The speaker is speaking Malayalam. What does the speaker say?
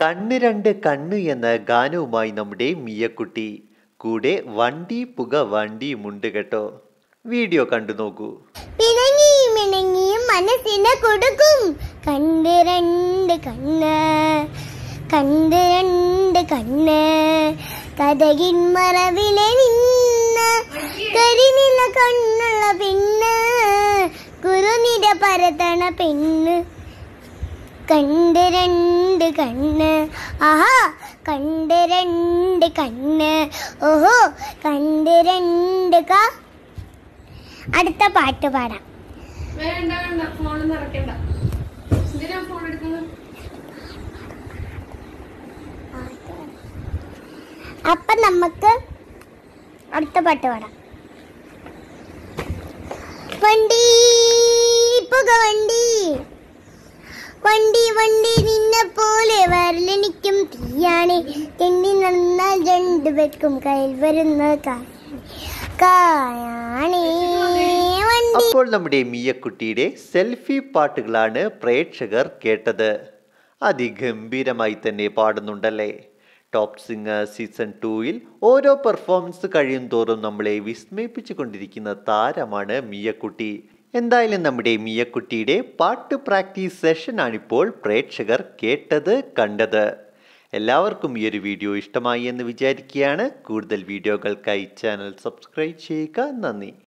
കണ്ണ് രണ്ട് കണ്ണ് എന്ന ഗാനവുമായി നമ്മുടെ മിയക്കുട്ടി കൂടെ വണ്ടി പുക വണ്ടിയുമുണ്ട് കേട്ടോ വീഡിയോ കണ്ടു നോക്കൂ പിണങ്ങിയും ഇണങ്ങിയും മനസ്സിനെ കൊടുക്കും കണ്ട് രണ്ട് കണ്ണ് കണ്ട് രണ്ട് കണ്ണ് കഥകിൻ മറവിലെ നിന്ന് കരിനില കണ്ണുള്ള പെണ്ണ് കുറുനിര പരത്തണ പെണ്ണ് കണ്ട് രണ്ട് കണ്ണ് ആഹാ കണ്ട് രണ്ട് കണ്ണ് ഓഹോ കണ്ട് രണ്ട് ക അടുത്ത പാട്ട് പാടാം വേണ്ട വേണ്ട ഫോൺ നിറക്കണ്ട എന്തിനാ ഫോൺ എടുക്കുന്നത് അപ്പൊ നമുക്ക് അടുത്ത പാട്ട് പാടാം വണ്ടി പുക വണ്ടി വണ്ടി വണ്ടി നിന്നെ പോലെ വരലെനിക്കും തീയാണ് തെണ്ടി നന്നാൽ രണ്ടു പേർക്കും കയ്യിൽ വരുന്ന കായാണേ വണ്ടി അപ്പോൾ നമ്മുടെ മിയക്കുട്ടിയുടെ സെൽഫി പാട്ടുകളാണ് പ്രേക്ഷകർ കേട്ടത് അതിഗംഭീരമായി തന്നെ പാടുന്നുണ്ടല്ലേ ടോപ്പ് സിംഗർ സീസൺ ടൂയിൽ ഓരോ പെർഫോമൻസ് കഴിയും തോറും നമ്മളെ വിസ്മയിപ്പിച്ചു കൊണ്ടിരിക്കുന്ന താരമാണ് മിയക്കുട്ടി എന്തായാലും നമ്മുടെ മിയക്കുട്ടിയുടെ പാട്ട് പ്രാക്ടീസ് സെഷനാണിപ്പോൾ പ്രേക്ഷകർ കേട്ടത് കണ്ടത് എല്ലാവർക്കും ഈ ഒരു വീഡിയോ ഇഷ്ടമായി എന്ന് വിചാരിക്കുകയാണ് കൂടുതൽ വീഡിയോകൾക്കായി ചാനൽ സബ്സ്ക്രൈബ് ചെയ്യുക നന്ദി